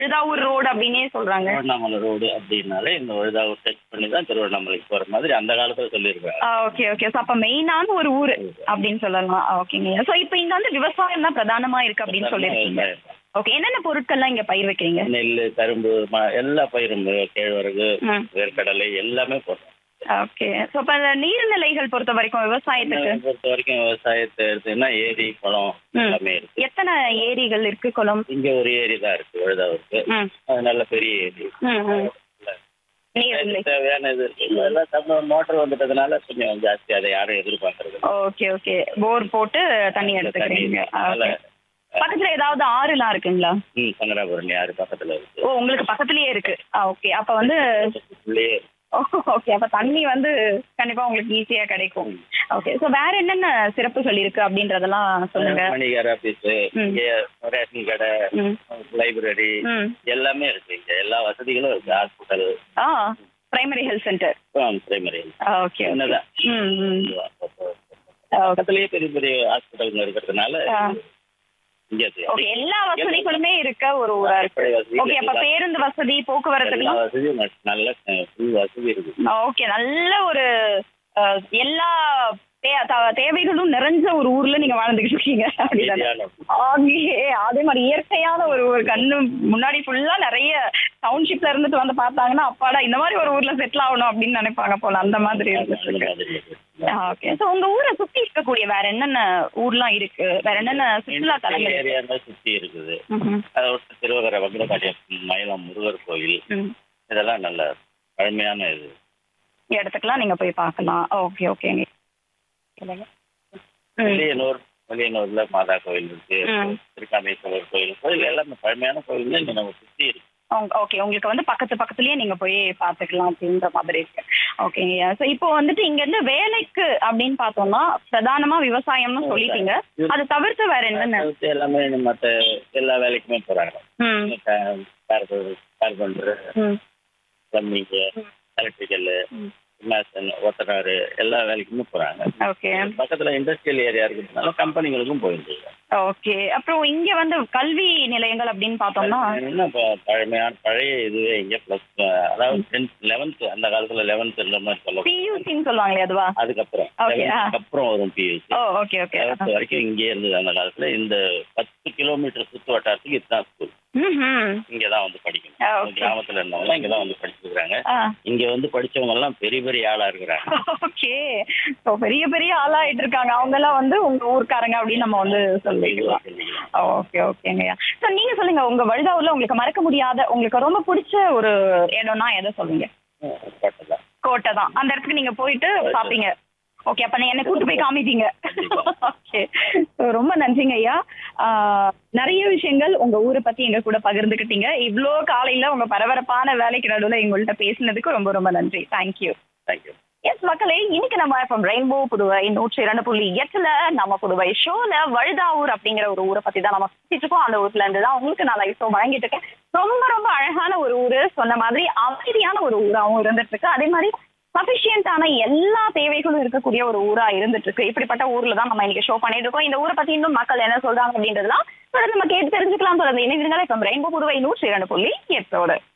விழுதாவூர் road அப்படின்னே சொல்றாங்க Tiruvannamalai road அப்படின்னாலே இந்த வழுதாவூர் டச் பண்ணி தான் திருவண்ணாமலைக்கு போற மாதிரி அந்த காலத்துல சொல்லியிருக்காங்க ஓகே ஓகே ஸோ அப்ப மெயினான ஒரு ஊர் அப்படின்னு சொல்லலாம் ஓகேங்க ஸோ இப்போ இங்க வந்து விவசாயம் தான் பிரதானமா இருக்கு அப்படின்னு சொல்லியிருக்கீங்க ஓகே என்னென்ன பொருட்கள்லாம் இங்க பயிர் வைக்கிறீங்க நெல் கரும்பு ம- எல்லா பயிரும் கேழ்வரகு ம் வேர்க்கடலை எல்லாமே போடுறோம் ஓகே ஸோ அப்போ நீர்நிலைகள் பொறுத்த வரைக்கும் விவசாயத்துக்கு என்னை பொறுத்த வரைக்கும் விவசாயத்தை எடுத்தீங்கன்னா ஏரி குளம் ம். எல்லாமே இருக்கு எத்தனை ஏரிகள் இருக்கு குளம் இங்க ஒரு ஏரி தான் இருக்கு வழுதாவூருக்கு ம் அது நல்ல பெரிய ஏரி ம் ம் நீர்நிலை அதுக்கு தேவையான இது இருக்கு இதெல்லாம் தமிழ் மோட்டர் வந்துட்டதுனால கொஞ்சம் ஜாஸ்தி அதை யாரும் எதிர்பார்க்கறது இல்ல. ஓகே ஓகே போர் போட்டு தண்ணி எடுத்துக்கிறீங்க அதனால Okay. பக்கத்துல ஏதாவது ஆறுலாம் இருக்குங்களா ம் சங்கராபுரம் யாரு பக்கத்துல இருக்கு ஓ உங்களுக்கு பக்கத்துலயே இருக்கு ஓகே அப்ப வந்து உள்ளேயே ஓகே அப்ப தண்ணி வந்து கண்டிப்பா உங்களுக்கு ஈஸியா கிடைக்கும் ஓகே ஸோ வேற என்னென்ன சிறப்புகள் இருக்கு அப்படின்றதெல்லாம் சொல்லுங்க மணிகார் ஆபீஸ் ம். இங்க ரேஷன் கடை ம் லைப்ரரி ம் எல்லாமே இருக்கு இங்க எல்லா வசதிகளும் இருக்கு ஹாஸ்பிட்டல் ஆ primary health centre primary okay என்னதான் ம் ம் பக்கத்துலயே பெரிய பெரிய ஹாஸ்பிட்டல் இருக்கிறதுனால ஆ. இங்க இருக்கு. ஓகே எல்லா வசதிகளுமே இருக்க ஒரு ஊரா இருக்கு அடிப்படை வசதி ஓகே அப்ப பேருந்து வசதி எல்லா போக்குவரத்துக்கு வசதியும் நல்ல ஃபுல் வசதி இருக்கு ஓகே நல்ல ஒரு அஹ், எல்லா தே- த- தேவைகளும் நிறைஞ்ச ஒரு ஊர்ல நீங்க வாழ்ந்துகிட்டு இருக்கீங்க அப்படிதானே அமைதியான ஆகியே அதே மாதிரி இயற்கையான ஒரு ஒரு கண்ணு முன்னாடி ஃபுல்லா நிறைய டவுன்ஷிப்ல இருந்துட்டு வந்து பார்த்தாங்கன்னா அப்பாடா இந்த மாதிரி ஒரு ஊர்ல செட்டில் ஆகணும் அப்படின்னு நினைப்பாங்க போல அந்த மாதிரி அந்த இருந்துட்டு மாதிரி இருக்கு. ஓகே ஸோ உங்க ஊரை சுத்தி இருக்கக்கூடிய வேற என்னென்ன ஊர்லாம் இருக்கு வேற என்னென்ன சுற்றுலா தலங்கள் இருக்கு? ஏரியா சுத்தி இருக்குது ம்ஹும். அதை விட்டு திருவகர வங்கடகாட்டியம் மயிலம் முருகர் கோயில் ம். இதெல்லாம் நல்ல பழமையான இது இடத்துக்குலாம் நீங்க போய் பார்க்கலாம் ஓகே ஓகேங்க ம். வெளியனூர் வெளியனூர்ல மாதா கோயில் இருக்கு ம். திருக்காமேஸ்வரர் கோயில் கோயில் எல்லாமே பழமையான கோயில் இங்க நம்ம சுத்தி இருக்கு உங்க- ஓகே உங்களுக்கு வந்து பக்கத்து பக்கத்துலயே நீங்க போய் பாத்துக்கலாம் அப்படின்ற மாதிரி இருக்கு ஓகேங்க ஸோ இப்போ வந்துட்டு இங்க இருந்து வேலைக்கு அப்படின்னு பார்த்தோம்னா பிரதானமா விவசாயம்னு சொல்லிட்டீங்க அது தவிர்த்து வேற என்னென்ன தவிர்த்து எல்லாமே மற்ற எல்லா வேலைக்குமே போறாங்க ம் கார்பெண்டர் ம் பிளம்பிங் எலக்ட்ரிக்கல் ம். மேசன் ஒத்தனாரு எல்லா வேலைக்குமே போறாங்க ஓகே பக்கத்துல இண்டஸ்ட்ரியல் ஏரியா இருக்கிறதுனால கம்பெனிகளுக்கும் போயிட்டு ஓகே அப்புறம் இங்க வந்து கல்வி நிலையங்கள் அப்படின்னு பார்த்தோம்னா என்ன ப- பழமையான பழைய இதுவே இங்க பிளஸ் அதாவது டென்த் லெவன்த் அந்த காலத்துல லெவன்த் இந்த மாதிரி சொல்ல பியூசின்னு சொல்லுவாங்களே அதுவா அதுக்கப்புறம் Okay, ஆ. 11th அப்புறம் வரும் பிஎஸ்சி ஓ ஓகே ஓகே லெவன்த் வரைக்கும் இங்கே இருந்தது அந்த காலத்துல இந்த பத்து கிலோமீட்டர் சுத்து வட்டாரத்துக்கு இதுதான் ஸ்கூல் ம் இங்கதான் வந்து படிக்கணும் ஆ, okay. கிராமத்துல இருந்தவங்க இங்கதான் வந்து படிச்சிருக்காங்க ஆ இங்க வந்து படிச்சவங்க எல்லாம் பெரிய பெரிய ஆளா இருக்கிறாங்க ஓகே ஸோ பெரிய பெரிய ஆளாயிட்டு இருக்காங்க அவங்க எல்லாம் வந்து உங்க ஊர்க்காரங்க அப்படின்னு நம்ம வந்து சொல்லிக்கலாம் ஓகே ஓகேங்கய்யா ஸோ நீங்க சொல்லுங்க உங்க வழுதாவூர்ல உங்களுக்கு மறக்க முடியாத உங்களுக்கு ரொம்ப பிடிச்ச ஒரு இடம்னா எதை சொல்லுங்க பட்டதான் கோட்டை தான் அந்த இடத்துக்கு நீங்க போயிட்டு பாப்பீங்க ஓகே அப்ப நீ என்ன கூட்டு போய் காமிப்பீங்க ஓகே ரொம்ப நன்றிங்க ஐயா ஆஹ், நிறைய விஷயங்கள் உங்க ஊரை பத்தி எங்க கூட பகிர்ந்துக்கிட்டீங்க இவ்வளோ காலையில உங்க பரபரப்பான வேலைக்கு நடுவில் எங்கள்கிட்ட பேசினதுக்கு ரொம்ப ரொம்ப நன்றி தேங்க்யூ தேங்க்யூ எஸ் மக்களே இன்னைக்கு நம்ம இப்போ ரெயின்போ புதுவை நூற்றி இரண்டு புள்ளி எட்டுல நம்ம புதுவை ஷோல வழுதாவூர் அப்படிங்கிற ஒரு ஊரை பத்தி தான் நம்ம பேசிட்டு இருக்கோம் அந்த ஊர்ல இருந்து தான் உங்களுக்கு நான் லைஃப் ஷோ வழங்கிட்டு இருக்கேன் ரொம்ப ரொம்ப அழகான ஒரு ஊரு சொன்ன மாதிரி அமைதியான ஒரு ஊராகவும் இருந்துட்டு இருக்கு அதே மாதிரி சஃபிஷியன்டான எல்லா தேவைகளும் இருக்கக்கூடிய ஒரு ஊரா இருந்துட்டு இருக்கு இப்படிப்பட்ட ஊர்ல தான் நம்ம இன்னைக்கு ஷோ பண்ணிட்டு இருக்கோம் இந்த ஊரை பத்தி இன்னும் மக்கள் என்ன சொல்றாங்க அப்படின்றதுலாம் தொடர்ந்து நம்ம கேட்டு தெரிஞ்சுக்கலாம் தொடர்ந்து இணைந்திருந்தாலும் இப்போ ரெயின்போ புதுவை நூற்றி இரண்டு புள்ளி எட்டோடு